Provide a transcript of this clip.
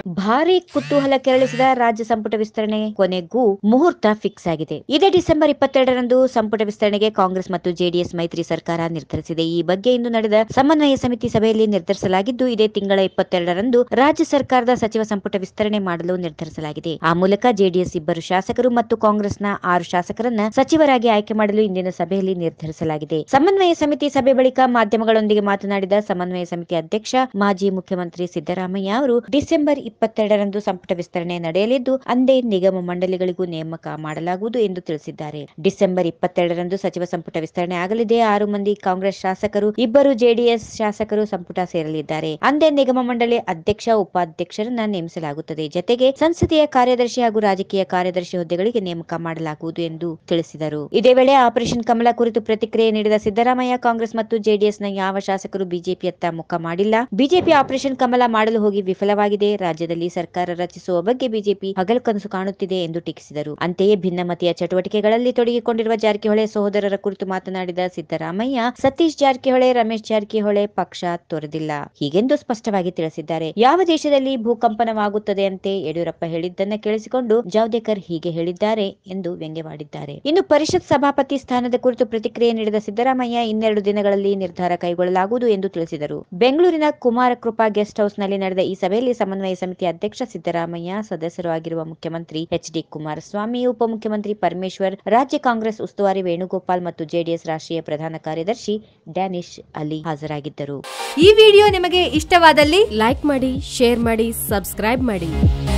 ಭಾರಿ ಕುತೂಹಲ ಕೆರಳಿಸಿದ ರಾಜ್ಯ ಸಂಪುಟ ವಿಸ್ತರಣೆ ಕೊನೆಗೂ ಮುಹೂರ್ತ ಫಿಕ್ಸ್ ಆಗಿದೆ ಇದೇ ಡಿಸೆಂಬರ್ ಇಪ್ಪತ್ತೆರಡರಂದು ಸಂಪುಟ ವಿಸ್ತರಣೆಗೆ ಕಾಂಗ್ರೆಸ್ ಮತ್ತು ಜೆಡಿಎಸ್ ಮೈತ್ರಿ ಸರ್ಕಾರ ನಿರ್ಧರಿಸಿದೆ ಈ ಬಗ್ಗೆ ಇಂದು ನಡೆದ ಸಮನ್ವಯ ಸಮಿತಿ ಸಭೆಯಲ್ಲಿ ನಿರ್ಧರಿಸಲಾಗಿದ್ದು ಇದೇ ತಿಂಗಳ ಇಪ್ಪತ್ತೆರಡರಂದು ರಾಜ್ಯ ಸರ್ಕಾರದ ಸಚಿವ ಸಂಪುಟ ವಿಸ್ತರಣೆ ಮಾಡಲು ನಿರ್ಧರಿಸಲಾಗಿದೆ ಆ ಮೂಲಕ ಜೆಡಿಎಸ್ ಇಬ್ಬರು ಶಾಸಕರು ಮತ್ತು ಕಾಂಗ್ರೆಸ್ನ ಆರು ಶಾಸಕರನ್ನ ಸಚಿವರಾಗಿ ಆಯ್ಕೆ ಮಾಡಲು ಇಂದಿನ ಸಭೆಯಲ್ಲಿ ನಿರ್ಧರಿಸಲಾಗಿದೆ ಸಮನ್ವಯ ಸಮಿತಿ ಸಭೆ ಬಳಿಕ ಮಾಧ್ಯಮಗಳೊಂದಿಗೆ ಮಾತನಾಡಿದ ಸಮನ್ವಯ ಸಮಿತಿ ಅಧ್ಯಕ್ಷ ಮಾಜಿ ಮುಖ್ಯಮಂತ್ರಿ ಸಿದ್ದರಾಮಯ್ಯ ಅವರು ಡಿಸೆಂಬರ್ ಇಪ್ಪತ್ತೆರಡರಂದು ಸಂಪುಟ ವಿಸ್ತರಣೆ ನಡೆಯಲಿದ್ದು ಅಂದೇ ನಿಗಮ ಮಂಡಳಿಗಳಿಗೂ ನೇಮಕ ಮಾಡಲಾಗುವುದು ಎಂದು ತಿಳಿಸಿದ್ದಾರೆ ಡಿಸೆಂಬರ್ ಇಪ್ಪತ್ತೆರಡರಂದು ಸಚಿವ ಸಂಪುಟ ವಿಸ್ತರಣೆ ಆಗಲಿದೆ ಆರು ಮಂದಿ ಕಾಂಗ್ರೆಸ್ ಶಾಸಕರು ಇಬ್ಬರು ಜೆಡಿಎಸ್ ಶಾಸಕರು ಸಂಪುಟ ಸೇರಲಿದ್ದಾರೆ ಅಂದೇ ನಿಗಮ ಮಂಡಳಿ ಅಧ್ಯಕ್ಷ ಉಪಾಧ್ಯಕ್ಷರನ್ನ ನೇಮಿಸಲಾಗುತ್ತದೆ ಜತೆಗೆ ಸಂಸದೀಯ ಕಾರ್ಯದರ್ಶಿ ಹಾಗೂ ರಾಜಕೀಯ ಕಾರ್ಯದರ್ಶಿ ಹುದ್ದೆಗಳಿಗೆ ನೇಮಕ ಮಾಡಲಾಗುವುದು ಎಂದು ತಿಳಿಸಿದರು ಇದೇ ವೇಳೆ ಆಪರೇಷನ್ ಕಮಲ ಕುರಿತು ಪ್ರತಿಕ್ರಿಯೆ ನೀಡಿದ ಸಿದ್ದರಾಮಯ್ಯ ಕಾಂಗ್ರೆಸ್ ಮತ್ತು ಜೆಡಿಎಸ್ನ ಯಾವ ಶಾಸಕರು ಬಿಜೆಪಿಯತ್ತ ಮುಖ ಮಾಡಿಲ್ಲ ಬಿಜೆಪಿ ಆಪರೇಷನ್ ಕಮಲ ಮಾಡಲು ಹೋಗಿ ವಿಫಲವಾಗಿದೆ ರಾಜ್ಯದಲ್ಲಿ ಸರ್ಕಾರ ರಚಿಸುವ ಬಗ್ಗೆ ಬಿಜೆಪಿ ಹಗಲು ಕನಸು ಕಾಣುತ್ತಿದೆ ಎಂದು ಟೀಕಿಸಿದರು ಅಂತೆಯೇ ಭಿನ್ನಮತೀಯ ಚಟುವಟಿಕೆಗಳಲ್ಲಿ ತೊಡಗಿಕೊಂಡಿರುವ ಜಾರಕಿಹೊಳಿ ಸಹೋದರರ ಕುರಿತು ಮಾತನಾಡಿದ ಸಿದ್ದರಾಮಯ್ಯ ಸತೀಶ್ ಜಾರಕಿಹೊಳಿ ರಮೇಶ್ ಜಾರಕಿಹೊಳಿ ಪಕ್ಷ ತೊರೆದಿಲ್ಲ ಹೀಗೆಂದು ಸ್ಪಷ್ಟವಾಗಿ ತಿಳಿಸಿದ್ದಾರೆ ಯಾವ ದೇಶದಲ್ಲಿ ಭೂಕಂಪನವಾಗುತ್ತದೆ ಅಂತೆ ಯಡಿಯೂರಪ್ಪ ಹೇಳಿದ್ದನ್ನ ಕೇಳಿಸಿಕೊಂಡು ಜಾವಡೇಕರ್ ಹೀಗೆ ಹೇಳಿದ್ದಾರೆ ಎಂದು ವ್ಯಂಗ್ಯವಾಡಿದ್ದಾರೆ ಇನ್ನು ಪರಿಷತ್ ಸಭಾಪತಿ ಸ್ಥಾನದ ಕುರಿತು ಪ್ರತಿಕ್ರಿಯೆ ನೀಡಿದ ಸಿದ್ದರಾಮಯ್ಯ ಇನ್ನೆರಡು ದಿನಗಳಲ್ಲಿ ನಿರ್ಧಾರ ಕೈಗೊಳ್ಳಲಾಗುವುದು ಎಂದು ತಿಳಿಸಿದರು ಬೆಂಗಳೂರಿನ ಕುಮಾರಕೃಪಾ ಗೆಸ್ಟ್ ಹೌಸ್ನಲ್ಲಿ ನಡೆದ ಈ ಸಭೆಯಲ್ಲಿ ಸಮನ್ವಯ ಸಮಿತಿ ಅಧ್ಯಕ್ಷ ಸಿದ್ದರಾಮಯ್ಯ ಸದಸ್ಯರು ಆಗಿರುವ ಮುಖ್ಯಮಂತ್ರಿ ಎಚ್ ಡಿ ಕುಮಾರಸ್ವಾಮಿ ಉಪಮುಖ್ಯಮಂತ್ರಿ ಪರಮೇಶ್ವರ್ ರಾಜ್ಯ ಕಾಂಗ್ರೆಸ್ ಉಸ್ತುವಾರಿ ವೇಣುಗೋಪಾಲ್ ಮತ್ತು ಜೆಡಿಎಸ್ ರಾಷ್ಟ್ರೀಯ ಪ್ರಧಾನ ಕಾರ್ಯದರ್ಶಿ ಡ್ಯಾನಿಶ್ ಅಲಿ ಹಾಜರಾಗಿದ್ದರು ಈ ವಿಡಿಯೋ ನಿಮಗೆ ಇಷ್ಟವಾದಲ್ಲಿ ಲೈಕ್ ಮಾಡಿ ಶೇರ್ ಮಾಡಿ ಸಬ್ಸ್ಕ್ರೈಬ್ ಮಾಡಿ